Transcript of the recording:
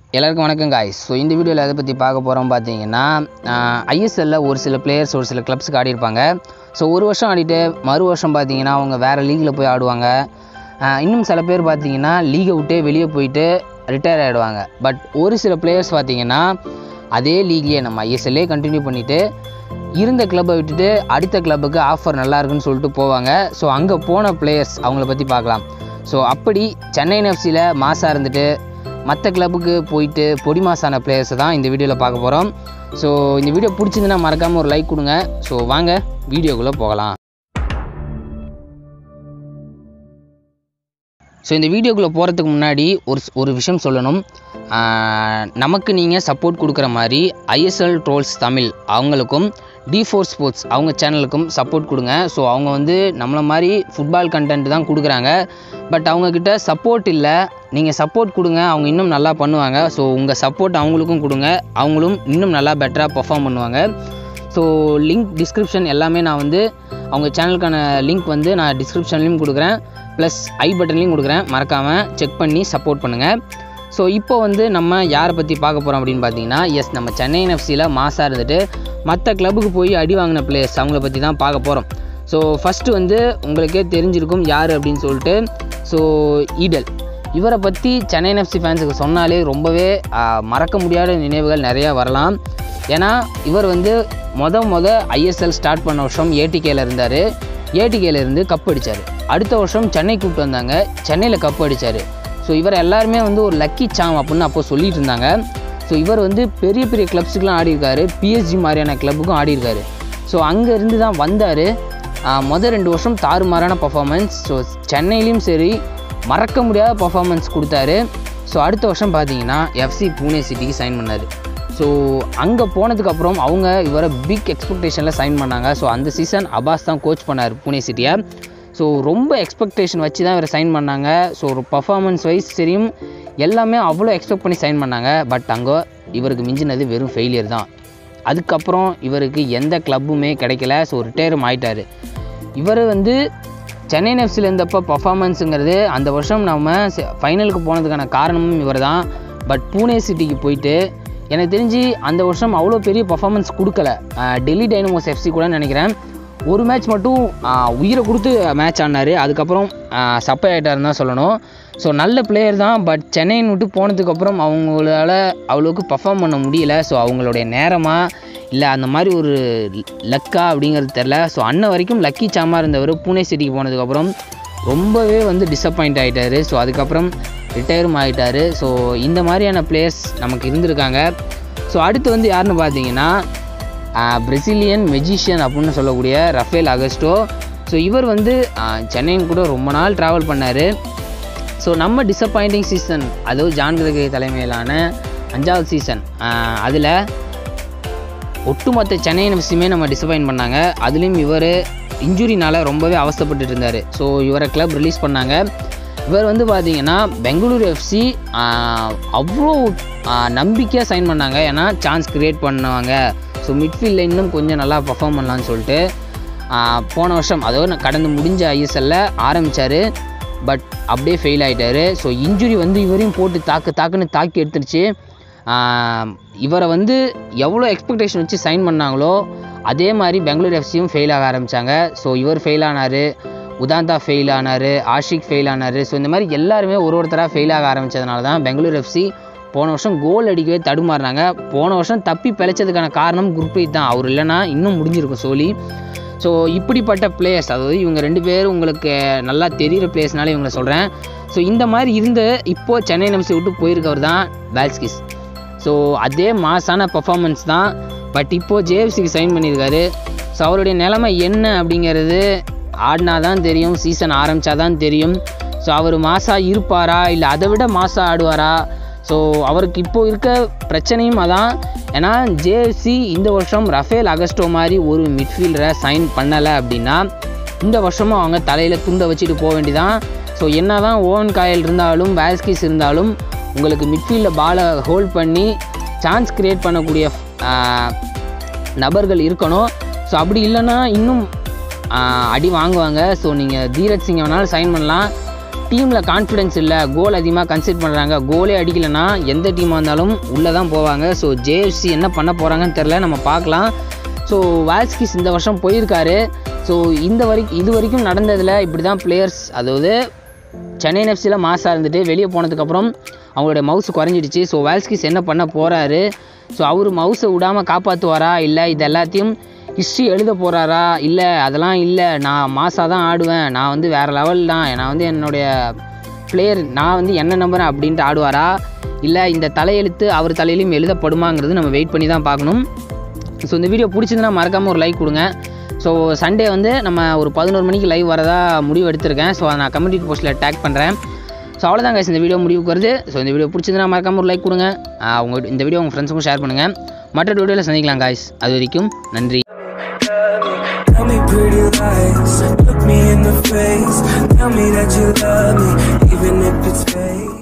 எல்லாருக்கும் வணக்கம் guys so இந்த வீடியோவில் எதை பற்றி பார்க்க போகிறோம் பார்த்தீங்கன்னா ஐஎஸ்எல்ல ஒரு சில பிளேயர்ஸ் ஒரு சில கிளப்ஸுக்கு ஆடிருப்பாங்க ஸோ ஒரு வருஷம் ஆடிட்டு மறு வருஷம் பார்த்தீங்கன்னா அவங்க வேறு லீகில் போய் ஆடுவாங்க ஆஹ் இன்னும் சில பேர் பார்த்தீங்கன்னா லீகை விட்டே வெளியே போயிட்டு ரிட்டையர் ஆகிடுவாங்க பட் ஒரு சில பிளேயர்ஸ் பார்த்தீங்கன்னா அதே லீக்லேயே நம்ம ஐஎஸ்எல்லே கண்டினியூ பண்ணிவிட்டு இருந்த கிளப்பை விட்டுட்டு அடுத்த கிளப்புக்கு ஆஃபர் நல்லா இருக்குன்னு சொல்லிட்டு போவாங்க ஸோ அங்கே போன பிளேயர்ஸ் அவங்கள பற்றி பார்க்கலாம் ஸோ அப்படி சென்னை எஃப்சியில் மாசாக இருந்துட்டு மற்ற கிளப்புக்கு போயிட்டு பொடி மாசான பிளேயர்ஸை தான் இந்த வீடியோவில் பார்க்க போகிறோம் ஸோ இந்த வீடியோ பிடிச்சிருந்துன்னா மறக்காமல் ஒரு லைக் கொடுங்க ஸோ வாங்க வீடியோக்குள்ளே போகலாம் ஸோ இந்த வீடியோக்குள்ளே போகிறதுக்கு முன்னாடி ஒரு ஸ்- ஒரு விஷயம் சொல்லணும் ஆஹ் நமக்கு நீங்கள் சப்போர்ட் கொடுக்குற மாதிரி ஐஎஸ்எல் ட்ரோல்ஸ் தமிழ் அவங்களுக்கும் டி ஃபோர் ஸ்போர்ட்ஸ் அவங்க சேனலுக்கும் சப்போர்ட் கொடுங்க ஸோ அவங்க வந்து நம்மளை மாதிரி ஃபுட்பால் கண்டென்ட் தான் கொடுக்குறாங்க பட் அவங்கக்கிட்ட சப்போர்ட் இல்லை நீங்கள் சப்போர்ட் கொடுங்க அவங்க இன்னும் நல்லா பண்ணுவாங்க ஸோ உங்கள் சப்போர்ட் அவங்களுக்கும் கொடுங்க அவங்களும் இன்னும் நல்லா பெட்டராக பெர்ஃபார்ம் பண்ணுவாங்க ஸோ லிங்க் டிஸ்கிரிப்ஷன் எல்லாமே நான் வந்து அவங்க சேனலுக்கான லிங்க் வந்து நான் டிஸ்கிரிப்ஷன்லேயும் கொடுக்குறேன் ப்ளஸ் ஐ பட்டன்லேயும் கொடுக்குறேன் மறக்காமல் செக் பண்ணி சப்போர்ட் பண்ணுங்கள் ஸோ இப்போ வந்து நம்ம யாரை பற்றி பார்க்க போகிறோம் அப்படின்னு பார்த்தீங்கன்னா எஸ் நம்ம சென்னை எஃப்சியில் மாசாக இருந்துட்டு மற்ற கிளப்புக்கு போய் அடி வாங்கின பிளேயர்ஸ் அவங்கள பற்றி தான் பார்க்க போகிறோம் ஸோ ஃபஸ்ட்டு வந்து உங்களுக்கே தெரிஞ்சிருக்கும் யார் அப்படின்னு சொல்லிட்டு ஸோ ஈடல் இவரை பற்றி சென்னை எஃப்சி ஃபேன்ஸுக்கு சொன்னாலே ரொம்பவே ஆ, மறக்க முடியாத நினைவுகள் நிறையா வரலாம் ஏன்னா இவர் வந்து மொத மொத ஐஎஸ்எல் ஸ்டார்ட் பண்ண வருஷம் ஏடிகேல இருந்தார் ஏடிகேல இருந்து கப் அடித்தார் அடுத்த வருஷம் சென்னை கூப்பிட்டு வந்தாங்க சென்னையில் கப் அடித்தார் ஸோ இவர் எல்லாருமே வந்து ஒரு லக்கி சாம் அப்படின்னு அப்போ சொல்லிட்டு இருந்தாங்க ஸோ இவர் வந்து பெரிய பெரிய கிளப்ஸுக்கெலாம் ஆடியிருக்காரு பிஎஸ்ஜி மாதிரியான கிளப்புக்கும் ஆடியிருக்காரு ஸோ அங்கே இருந்து தான் வந்தார் மொதல் ரெண்டு வருஷம் தாறுமாறான பர்ஃபார்மன்ஸ் ஸோ சென்னையிலையும் சரி மறக்க முடியாத பர்ஃபார்மன்ஸ் கொடுத்தாரு ஸோ அடுத்த வருஷம் பார்த்தீங்கன்னா எஃப்சி பூனே சிட்டிக்கு சைன் பண்ணார் ஸோ அங்கே போனதுக்கப்புறம் அவங்க இவரை பிக் எக்ஸ்பெக்டேஷனில் சைன் பண்ணாங்க ஸோ அந்த சீசன் அபாஸ் தான் கோச் பண்ணார் புனே சிட்டியை ஸோ ரொம்ப எக்ஸ்பெக்டேஷன் வச்சு தான் இவரை சைன் பண்ணாங்க ஸோ ஒரு பர்ஃபார்மன்ஸ் வைஸ் சரியும் எல்லாமே அவ்வளோ எக்ஸ்பெக்ட் பண்ணி சைன் பண்ணாங்க பட் அங்கே இவருக்கு மிஞ்சினது வெறும் ஃபெயிலியர் தான் அதுக்கப்புறம் இவருக்கு எந்த கிளப்புமே கிடைக்கல ஸோ ரிட்டையரும் ஆயிட்டாரு இவர் வந்து சென்னை எஃப்சியில் இருந்தப்போ பர்ஃபார்மன்ஸுங்கிறது அந்த வருஷம் நம்ம ஃபைனலுக்கு போனதுக்கான காரணமும் இவர் தான் பட் பூனே சிட்டிக்கு போயிட்டு எனக்கு தெரிஞ்சு அந்த வருஷம் அவ்வளோ பெரிய பர்ஃபார்மன்ஸ் கொடுக்கல அஹ் டெல்லி டைனமோஸ் எஃப்சி கூட நினைக்கிறேன் ஒரு மேட்ச் மட்டும் அஹ் உயிரை கொடுத்து மேட்ச் ஆடினார் அதுக்கப்புறம் சப்பை ஆகிட்டாருன்னு தான் சொல்லணும் ஸோ நல்ல பிளேயர் தான் பட் சென்னைன்னு விட்டு போனதுக்கப்புறம் அவங்களால அவ்வளோக்கு பர்ஃபார்ம் பண்ண முடியல ஸோ அவங்களுடைய நேரமா இல்லை அந்த மாதிரி ஒரு லக்கா அப்படிங்கிறது தெரில ஸோ அன்ன வரைக்கும் லக்கி சாமா இருந்தவர் பூனே சிட்டிக்கு போனதுக்கப்புறம் ரொம்பவே வந்து டிசப்பாயிண்ட் ஆகிட்டாரு ஸோ அதுக்கப்புறம் ரிட்டையரும் ஆகிட்டாரு ஸோ இந்த மாதிரியான பிளேயர்ஸ் நமக்கு இருந்திருக்காங்க ஸோ அடுத்து வந்து யாருன்னு பார்த்தீங்கன்னா பிரசிலியன் மெஜிஷியன் அப்படின்னு சொல்லக்கூடிய ரஃபேல் அகஸ்டோ ஸோ இவர் வந்து ஆஹ், சென்னையின் கூட ரொம்ப நாள் ட்ராவல் பண்ணார் ஸோ நம்ம டிசப்பாயிண்டிங் சீசன் அதுவும் ஜான் கிரகை தலைமையிலான அஞ்சாவது சீசன் அதில் ஒட்டுமொத்த சென்னை எஃப்சியுமே நம்ம டிசப்பாயின் பண்ணாங்க அதுலேயும் இவர் இன்ஜுரினால ரொம்பவே அவஸ்தைப்பட்டுட்டு இருந்தார் ஸோ இவரை கிளப் ரிலீஸ் பண்ணாங்க இவர் வந்து பார்த்தீங்கன்னா பெங்களூரு எஃப்சி அவ்வளோ நம்பிக்கையாக சைன் பண்ணாங்க ஏன்னா சான்ஸ் கிரியேட் பண்ணுவாங்க ஸோ மிட்ஃபீல்டில் இன்னும் கொஞ்சம் நல்லா பர்ஃபார்ம் பண்ணலான்னு சொல்லிட்டு ஆஹ், போன வருஷம் அதாவது நான் கடந்து முடிஞ்ச ஐஎஸ்எல்ல ஆரம்பித்தார் பட் அப்படியே ஃபெயில் ஆகிட்டாரு ஸோ இன்ஜுரி வந்து இவரையும் போட்டு தாக்கு தாக்குன்னு தாக்கி எடுத்துருச்சு ஆஹ் இவரை வந்து எவ்வளோ எக்ஸ்பெக்டேஷன் வச்சு சைன் பண்ணாங்களோ அதே மாதிரி பெங்களூர் எஃப்சியும் ஃபெயில் ஆக ஆரம்பித்தாங்க ஸோ இவர் ஃபெயில் ஆனார் உதாந்தா ஃபெயில் ஆனார் ஆஷிக் ஃபெயில் ஆனார் ஸோ இந்த மாதிரி எல்லாருமே ஒரு ஒருத்தராக ஃபெயில் ஆக ஆரம்பித்ததுனால தான் பெங்களூர் எஃப்சி போன வருஷம் கோல் அடிக்கவே தடுமாறினாங்க போன வருஷம் தப்பி பிழைச்சதுக்கான காரணம் குர்ப்ரீத் தான் அவர் இல்லைன்னா இன்னும் முடிஞ்சிருக்கும் சோலி ஸோ இப்படிப்பட்ட பிளேயர்ஸ் அதாவது இவங்க ரெண்டு பேரும் உங்களுக்கு நல்லா தெரிகிற பிளேயர்ஸ்னால இவங்களை சொல்கிறேன் ஸோ இந்த மாதிரி இருந்து இப்போது சென்னை எஃப்சி விட்டு போயிருக்கவர் தான் வேல்ஸ்கிஸ் ஸோ அதே மாசான பர்ஃபார்மன்ஸ் தான் பட் இப்போது ஜேஎஃப்சிக்கு சைன் பண்ணியிருக்காரு ஸோ அவருடைய நிலைமை என்ன அப்படிங்கிறது ஆடினா தான் தெரியும் சீசன் ஆரம்பித்தா தான் தெரியும் ஸோ அவர் மாசா இருப்பாரா இல்லை அதை விட மாசா ஆடுவாரா ஸோ அவருக்கு இப்போ இருக்க பிரச்சனையும் அதான் ஏன்னா ஜேஎஃப்சி இந்த வருஷம் ரஃபேல் அகஸ்டோ மாதிரி ஒரு மிட்ஃபீல்டரை சைன் பண்ணலை அப்படின்னா இந்த வருஷமும் அவங்க தலையில் துண்டை வச்சுட்டு போக வேண்டியதான் ஸோ என்ன தான் ஓவன் காயல் இருந்தாலும் வேஸ்கிஸ் இருந்தாலும் உங்களுக்கு மிட்ஃபீல்டில் பாலை ஹோல்ட் பண்ணி சான்ஸ் கிரியேட் பண்ணக்கூடிய ஆஹ், நபர்கள் இருக்கணும் ஸோ அப்படி இல்லைன்னா இன்னும் ஆஹ், அடி வாங்குவாங்க ஸோ நீங்கள் தீரஜ் சிங்கை வேணாலும் சைன் பண்ணலாம் டீமில் கான்ஃபிடென்ஸ் இல்லை கோல் அதிகமாக கன்சிட் பண்ணுறாங்க கோலே அடிக்கலைன்னா எந்த டீமாக இருந்தாலும் உள்ளே தான் போவாங்க ஸோ ஜேஎஃப்சி என்ன பண்ண போகிறாங்கன்னு தெரில நம்ம பார்க்கலாம் ஸோ வால்ஸ்கிஸ் இந்த வருஷம் போயிருக்காரு ஸோ இந்த வரைக்கும் இது வரைக்கும் நடந்ததில் இப்படி தான் பிளேயர்ஸ் அதாவது சென்னை எஃப்சியில் மாசாக இருந்துட்டு வெளியே போனதுக்கப்புறம் அவங்களுடைய மவுஸ் குறைஞ்சிடுச்சு ஸோ வால்ஸ்கிஸ் என்ன பண்ண போகிறாரு ஸோ அவர் மவுஸை விடாமல் காப்பாற்றுவாரா இல்லை இது எல்லாத்தையும் ஹிஸ்ட்ரி எழுத போகிறாரா இல்லை அதெல்லாம் இல்லை நான் மாசாக தான் ஆடுவேன் நான் வந்து வேறு லெவல் தான் நான் வந்து என்னுடைய பிளேயர் நான் வந்து என்ன நம்புறேன் அப்படின்ட்டு ஆடுவாரா இல்லை இந்த தலையெழுத்து அவர் தலையிலையும் எழுதப்படுமாங்கிறது நம்ம வெயிட் பண்ணி தான் பார்க்கணும் ஸோ இந்த வீடியோ பிடிச்சிருந்துன்னா மறக்காமல் ஒரு லைக் கொடுங்க ஸோ சண்டே வந்து நம்ம ஒரு பதினோரு மணிக்கு லைவ் வரதா முடிவு எடுத்திருக்கேன் ஸோ அதை நான் கம்யூனிட்டி போஸ்ட்டில் டேக் பண்ணுறேன் ஸோ அவ்வளோதான் guys இந்த வீடியோ முடிவுக்கு வருது ஸோ இந்த வீடியோ பிடிச்சிருந்துன்னா மறக்காமல் ஒரு லைக் கொடுங்க ஆஹ் உங்க இந்த வீடியோ உங்கள் ஃப்ரெண்ட்ஸுக்கும் ஷேர் பண்ணுங்கள் மற்ற வீடியோவில் சந்திக்கலாம் guys அது வரைக்கும் நன்றி Tell me pretty lies, look me in the face. Tell me that you love me, even if it's fake.